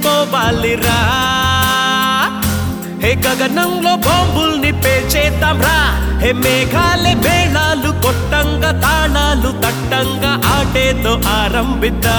తద్దరిల్లిపోవాలిరా హే గగనంలో బాంబుల్ని పేల్చేద్దాం రా హే మేఘాలే మేళాలు కొట్టంగా తాళాలు తట్టంగా ఆటేతో ఆరంభిద్దా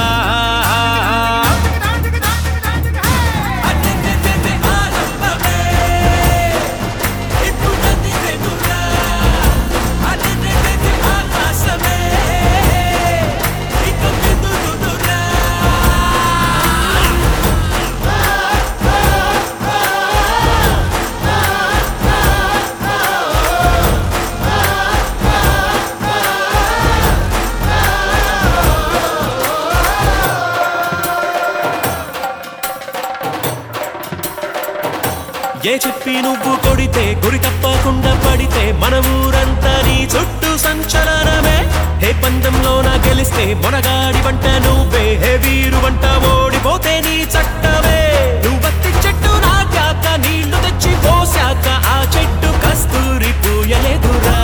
ఏ చెప్పి నువ్వు కొడితే గురి తప్పకుండా పడితే మన ఊరంతా నీ చుట్టూ సంచలనమే హే పందెంలో నా గెలిస్తే మొనగాడి వంట నువ్వే హే వీరు వంట ఓడిపోతే నీ చట్టమే నువ్వత్తి చెట్టు నాకాక నీళ్లు తెచ్చి పోసాక ఆ చెట్టు కస్తూరి పూయలేదురా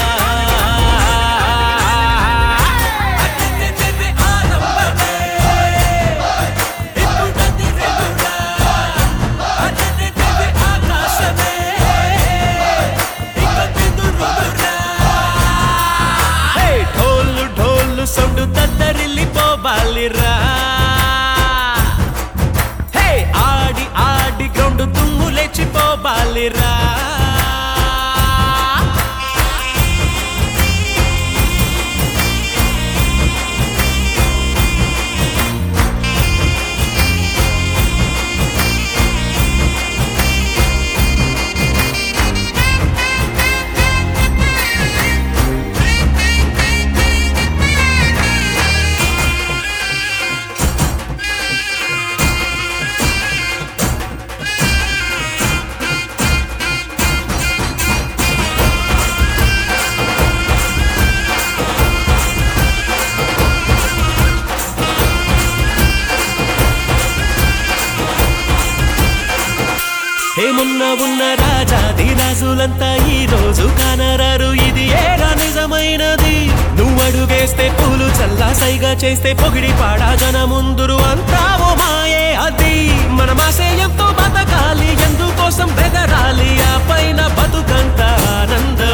హే ఢోలు ఢోలు సొండు తద్దరిల్లిపోవాలిరా హే ఆడి ఆడి గ్రౌండ్ తుమ్ము లేచిపోవాలిరా హేమున్న ఉన్న రాజా ధీరాజులంతా ఈ రోజు కానరారు ఇది ఏరా నిజమైనది నువ్వు అడుగేస్తే పూలు చల్లా సైగా చేస్తే పొగిడి పాడా జన ముందురు అంతా ఓ మాయే అది మన మాసేయంతో బతకాలి ఎందుకోసం బెదరాలి ఆ పైన బతుకంత ఆనంద